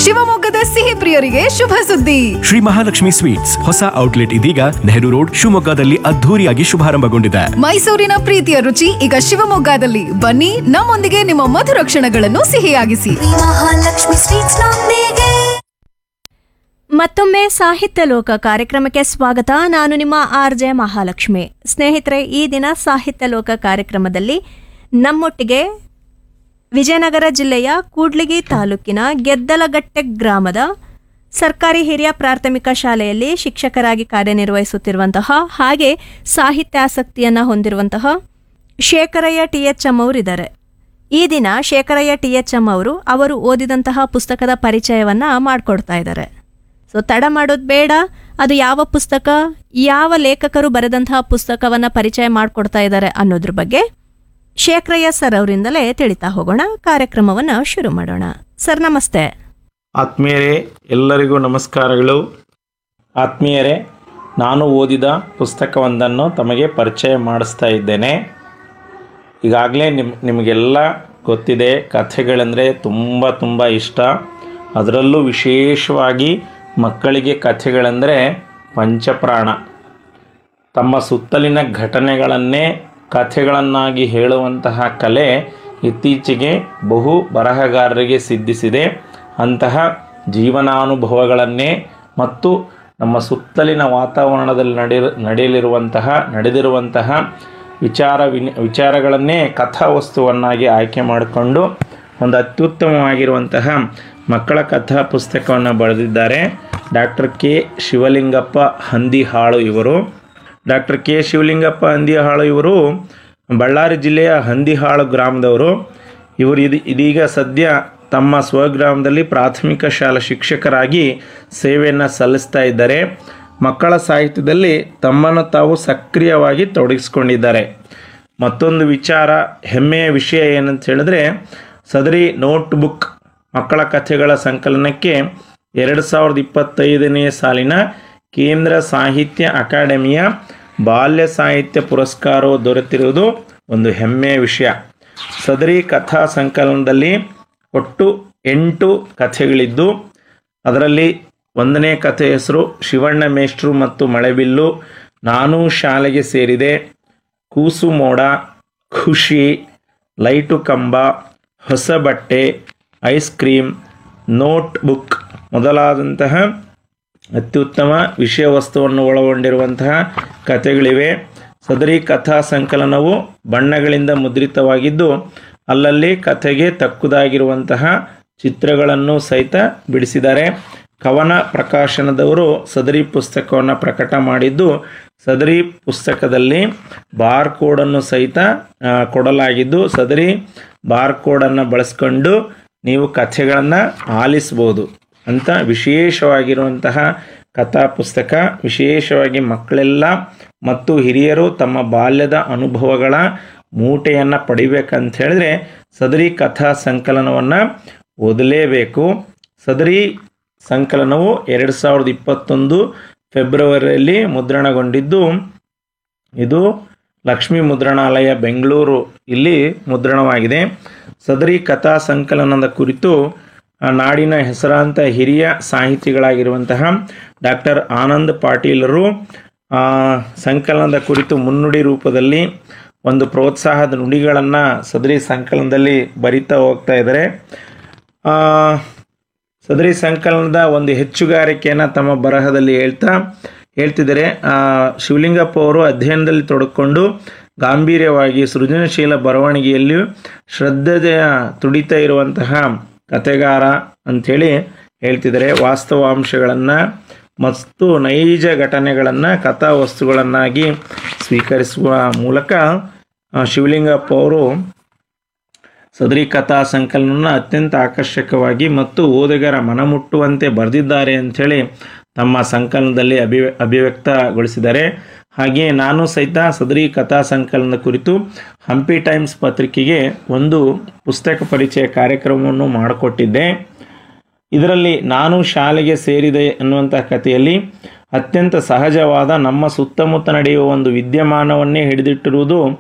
ಶಿವಮೊಗ್ಗದ ಸಿಹಿ ಪ್ರಿಯರಿಗೆ ಶುಭ ಸುದ್ದಿ ಶ್ರೀ ಮಹಾಲಕ್ಷ್ಮಿ ಸ್ವೀಟ್ಸ್ ಹೊಸ ಔಟ್ಲೆಟ್ ಇದೀಗ ನೆಹರು ರೋಡ್ ಶಿವಮೊಗ್ಗದಲ್ಲಿ ಅದ್ಧೂರಿಯಾಗಿ ಶುಭಾರಂಭಗೊಂಡಿದೆ ಮೈಸೂರಿನ ಪ್ರೀತಿಯ ರುಚಿ ಈಗ ಶಿವಮೊಗ್ಗದಲ್ಲಿ ಬನ್ನಿ ನಮ್ಮೊಂದಿಗೆ ನಿಮ್ಮ ಮಧುರ ಕ್ಷಣಗಳನ್ನು ಸಿಹಿಯಾಗಿಸಿ ಮಹಾಲಕ್ಷ್ಮಿ ಸ್ವೀಟ್ಸ್ ನೊಂದಿಗೆ ಮತ್ತೊಮ್ಮೆ ಸಾಹಿತ್ಯ ಲೋಕ ಕಾರ್ಯಕ್ರಮಕ್ಕೆ ಸ್ವಾಗತ ನಾನು ನಿಮ್ಮ ಆರ್ ಜೆ ಮಹಾಲಕ್ಷ್ಮಿ ಸ್ನೇಹಿತರೆ ಈ ದಿನ ಸಾಹಿತ್ಯ ಲೋಕ ಕಾರ್ಯಕ್ರಮದಲ್ಲಿ ನಮ್ಮೊಟ್ಟಿಗೆ ವಿಜಯನಗರ ಜಿಲ್ಲೆಯ ಕೂಡ್ಲಿಗಿ ತಾಲೂಕಿನ ಗೆದ್ದಲಗಟ್ಟೆ ಗ್ರಾಮದ ಸರ್ಕಾರಿ ಹಿರಿಯ ಪ್ರಾಥಮಿಕ ಶಾಲೆಯಲ್ಲಿ ಶಿಕ್ಷಕರಾಗಿ ಕಾರ್ಯನಿರ್ವಹಿಸುತ್ತಿರುವಂತಹ ಹಾಗೆ ಸಾಹಿತ್ಯಾಸಕ್ತಿಯನ್ನು ಹೊಂದಿರುವಂತಹ ಶೇಖರಯ್ಯ ಟಿ ಎಚ್ ಎಂ ಅವರಿದ್ದಾರೆ ಈ ದಿನ ಶೇಖರಯ್ಯ ಟಿ ಎಚ್ ಎಂ ಅವರು ಅವರು ಓದಿದಂತಹ ಪುಸ್ತಕದ ಪರಿಚಯವನ್ನ ಮಾಡಿಕೊಡ್ತಾ ಇದ್ದಾರೆ ಸೊ ತಡ ಮಾಡೋದು ಬೇಡ ಅದು ಯಾವ ಪುಸ್ತಕ ಯಾವ ಲೇಖಕರು ಬರೆದಂತಹ ಪುಸ್ತಕವನ್ನ ಪರಿಚಯ ಮಾಡಿಕೊಡ್ತಾ ಇದ್ದಾರೆ ಅನ್ನೋದ್ರ ಬಗ್ಗೆ ಶೇಖರಯ್ಯ ಸರ್ ಅವರಿಂದಲೇ ತಿಳಿತಾ ಹೋಗೋಣ ಕಾರ್ಯಕ್ರಮವನ್ನ ಶುರು ಮಾಡೋಣ ಸರ್ ನಮಸ್ತೆ ಆತ್ಮೀಯರೇ ಎಲ್ಲರಿಗೂ ನಮಸ್ಕಾರಗಳು ಆತ್ಮೀಯರೇ ನಾನು ಓದಿದ ಪುಸ್ತಕವೊಂದನ್ನು ತಮಗೆ ಪರಿಚಯ ಮಾಡಿಸ್ತಾ ಇದ್ದೇನೆ ಈಗಾಗಲೇ ನಿಮ್ ನಿಮಗೆಲ್ಲ ಗೊತ್ತಿದೆ ಕಥೆಗಳೆಂದರೆ ತುಂಬ ತುಂಬ ಇಷ್ಟ ಅದರಲ್ಲೂ ವಿಶೇಷವಾಗಿ ಮಕ್ಕಳಿಗೆ ಕಥೆಗಳೆಂದರೆ ಪಂಚಪ್ರಾಣ ತಮ್ಮ ಸುತ್ತಲಿನ ಘಟನೆಗಳನ್ನೇ ಕಥೆಗಳನ್ನಾಗಿ ಹೇಳುವಂತಹ ಕಲೆ ಇತ್ತೀಚೆಗೆ ಬಹು ಬರಹಗಾರರಿಗೆ ಸಿದ್ಧಿಸಿದೆ ಅಂತಹ ಜೀವನಾನುಭವಗಳನ್ನೇ ಮತ್ತು ನಮ್ಮ ಸುತ್ತಲಿನ ವಾತಾವರಣದಲ್ಲಿ ನಡೆ ನಡೆಯಲಿರುವಂತಹ ನಡೆದಿರುವಂತಹ ವಿಚಾರ ವಿನಿ ವಿಚಾರಗಳನ್ನೇ ಕಥಾವಸ್ತುವನ್ನಾಗಿ ಆಯ್ಕೆ ಮಾಡಿಕೊಂಡು ಒಂದು ಅತ್ಯುತ್ತಮವಾಗಿರುವಂತಹ ಮಕ್ಕಳ ಕಥಾ ಪುಸ್ತಕವನ್ನು ಬರೆದಿದ್ದಾರೆ ಡಾಕ್ಟರ್ ಕೆ ಶಿವಲಿಂಗಪ್ಪ ಹಂದಿಹಾಳು ಇವರು ಡಾಕ್ಟರ್ ಕೆ ಶಿವಲಿಂಗಪ್ಪ ಹಂದಿಹಾಳು ಇವರು ಬಳ್ಳಾರಿ ಜಿಲ್ಲೆಯ ಹಂದಿಹಾಳು ಗ್ರಾಮದವರು ಇವರು ಇದು ಇದೀಗ ಸದ್ಯ ತಮ್ಮ ಸ್ವಗ್ರಾಮದಲ್ಲಿ ಪ್ರಾಥಮಿಕ ಶಾಲಾ ಶಿಕ್ಷಕರಾಗಿ ಸೇವೆಯನ್ನು ಸಲ್ಲಿಸ್ತಾ ಇದ್ದಾರೆ ಮಕ್ಕಳ ಸಾಹಿತ್ಯದಲ್ಲಿ ತಮ್ಮನ್ನು ತಾವು ಸಕ್ರಿಯವಾಗಿ ತೊಡಗಿಸ್ಕೊಂಡಿದ್ದಾರೆ ಮತ್ತೊಂದು ವಿಚಾರ ಹೆಮ್ಮೆಯ ವಿಷಯ ಏನಂತ ಹೇಳಿದ್ರೆ ಸದರಿ ನೋಟ್ ಬುಕ್ ಮಕ್ಕಳ ಕಥೆಗಳ ಸಂಕಲನಕ್ಕೆ ಎರಡು ಸಾವಿರದ ಇಪ್ಪತ್ತೈದನೆಯ ಸಾಲಿನ ಕೇಂದ್ರ ಸಾಹಿತ್ಯ ಅಕಾಡೆಮಿಯ ಬಾಲ್ಯ ಸಾಹಿತ್ಯ ಪುರಸ್ಕಾರವು ದೊರೆತಿರುವುದು ಒಂದು ಹೆಮ್ಮೆಯ ವಿಷಯ ಸದರಿ ಕಥಾ ಸಂಕಲನದಲ್ಲಿ ಒಟ್ಟು ಎಂಟು ಕಥೆಗಳಿದ್ದು ಅದರಲ್ಲಿ ಒಂದನೇ ಕಥೆ ಹೆಸರು ಶಿವಣ್ಣ ಮೇಷ್ಟ್ರು ಮತ್ತು ಮಳೆಬಿಲ್ಲು ನಾನು ಶಾಲೆಗೆ ಸೇರಿದೆ ಕೂಸು ಮೋಡ ಖುಷಿ ಲೈಟು ಕಂಬ ಹೊಸ ಬಟ್ಟೆ ಐಸ್ ಕ್ರೀಮ್ ನೋಟ್ ಬುಕ್ ಮೊದಲಾದಂತಹ ಅತ್ಯುತ್ತಮ ವಿಷಯ ವಸ್ತುವನ್ನು ಒಳಗೊಂಡಿರುವಂತಹ ಕಥೆಗಳಿವೆ ಸದರಿ ಕಥಾ ಸಂಕಲನವು ಬಣ್ಣಗಳಿಂದ ಮುದ್ರಿತವಾಗಿದ್ದು ಅಲ್ಲಲ್ಲಿ ಕಥೆಗೆ ತಕ್ಕುದಾಗಿರುವಂತಹ ಚಿತ್ರಗಳನ್ನು ಸಹಿತ ಬಿಡಿಸಿದ್ದಾರೆ ಕವನ ಪ್ರಕಾಶನದವರು ಸದರಿ ಪುಸ್ತಕವನ್ನು ಪ್ರಕಟ ಮಾಡಿದ್ದು ಸದರಿ ಪುಸ್ತಕದಲ್ಲಿ ಬಾರ್ ಕೋಡನ್ನು ಸಹಿತ ಆ, ಕೊಡಲಾಗಿದ್ದು ಸದರಿ ಬಾರ್ ಕೋಡನ್ನು ಬಳಸ್ಕೊಂಡು ನೀವು ಕಥೆಗಳನ್ನು ಆಲಿಸ್ಬೋದು ಅಂತ ವಿಶೇಷವಾಗಿರುವಂತಹ ಕಥಾ ಪುಸ್ತಕ ವಿಶೇಷವಾಗಿ ಮಕ್ಕಳೆಲ್ಲ ಮತ್ತು ಹಿರಿಯರು ತಮ್ಮ ಬಾಲ್ಯದ ಅನುಭವಗಳ ಮೂಟೆಯನ್ನು ಪಡಿಬೇಕಂತ ಹೇಳಿದ್ರೆ ಸದರಿ ಕಥಾ ಸಂಕಲನವನ್ನು ಓದಲೇಬೇಕು ಸದರಿ ಸಂಕಲನವು ಎರಡು ಸಾವಿರದ ಇಪ್ಪತ್ತೊಂದು ಫೆಬ್ರವರಿಯಲ್ಲಿ ಮುದ್ರಣಗೊಂಡಿದ್ದು ಇದು ಲಕ್ಷ್ಮೀ ಮುದ್ರಣಾಲಯ ಬೆಂಗಳೂರು ಇಲ್ಲಿ ಮುದ್ರಣವಾಗಿದೆ ಸದರಿ ಕಥಾ ಸಂಕಲನದ ಕುರಿತು ಆ, ನಾಡಿನ ಹೆಸರಾಂತ ಹಿರಿಯ ಸಾಹಿತಿಗಳಾಗಿರುವಂತಹ ಡಾಕ್ಟರ್ ಆನಂದ್ ಪಾಟೀಲರು ಆ, ಸಂಕಲನದ ಕುರಿತು ಮುನ್ನುಡಿ ರೂಪದಲ್ಲಿ ಒಂದು ಪ್ರೋತ್ಸಾಹದ ನುಡಿಗಳನ್ನು ಸದರಿ ಸಂಕಲನದಲ್ಲಿ ಬರಿತಾ ಹೋಗ್ತಾ ಇದ್ದಾರೆ ಆ, ಸದರಿ ಸಂಕಲನದ ಒಂದು ಹೆಚ್ಚುಗಾರಿಕೆಯನ್ನು ತಮ್ಮ ಬರಹದಲ್ಲಿ ಹೇಳ್ತಾ ಹೇಳ್ತಿದ್ದಾರೆ ಆ, ಶಿವಲಿಂಗಪ್ಪ ಅವರು ಅಧ್ಯಯನದಲ್ಲಿ ತೊಡಕೊಂಡು ಗಾಂಭೀರ್ಯವಾಗಿ ಸೃಜನಶೀಲ ಬರವಣಿಗೆಯಲ್ಲಿಯೂ ಶ್ರದ್ಧೆಯ ತುಡಿತ ಇರುವಂತಹ ಕಥೆಗಾರ ಅಂಥೇಳಿ ಹೇಳ್ತಿದ್ದಾರೆ ವಾಸ್ತವಾಂಶಗಳನ್ನು ಮತ್ತು ನೈಜ ಘಟನೆಗಳನ್ನು ಕಥಾವಸ್ತುಗಳನ್ನಾಗಿ ಸ್ವೀಕರಿಸುವ ಮೂಲಕ ಆ, ಶಿವಲಿಂಗಪ್ಪ ಅವರು ಸದರಿ ಕಥಾ ಸಂಕಲನವನ್ನು ಅತ್ಯಂತ ಆಕರ್ಷಕವಾಗಿ ಮತ್ತು ಓದುಗರ ಮನಮುಟ್ಟುವಂತೆ ಬರೆದಿದ್ದಾರೆ ಅಂಥೇಳಿ ತಮ್ಮ ಸಂಕಲನದಲ್ಲಿ ಅಭಿ ಅಭಿವ್ಯಕ್ತಗೊಳಿಸಿದ್ದಾರೆ ಹಾಗೆಯೇ ನಾನು ಸಹಿತ ಸದರಿ ಕಥಾ ಸಂಕಲನದ ಕುರಿತು ಹಂಪಿ ಟೈಮ್ಸ್ ಪತ್ರಿಕೆಗೆ ಒಂದು ಪುಸ್ತಕ ಪರಿಚಯ ಕಾರ್ಯಕ್ರಮವನ್ನು ಮಾಡಿಕೊಟ್ಟಿದ್ದೆ ಇದರಲ್ಲಿ ನಾನು ಶಾಲೆಗೆ ಸೇರಿದೆ ಅನ್ನುವಂಥ ಕಥೆಯಲ್ಲಿ ಅತ್ಯಂತ ಸಹಜವಾದ ನಮ್ಮ ಸುತ್ತಮುತ್ತ ನಡೆಯುವ ಒಂದು ವಿದ್ಯಮಾನವನ್ನೇ ಹಿಡಿದಿಟ್ಟಿರುವುದು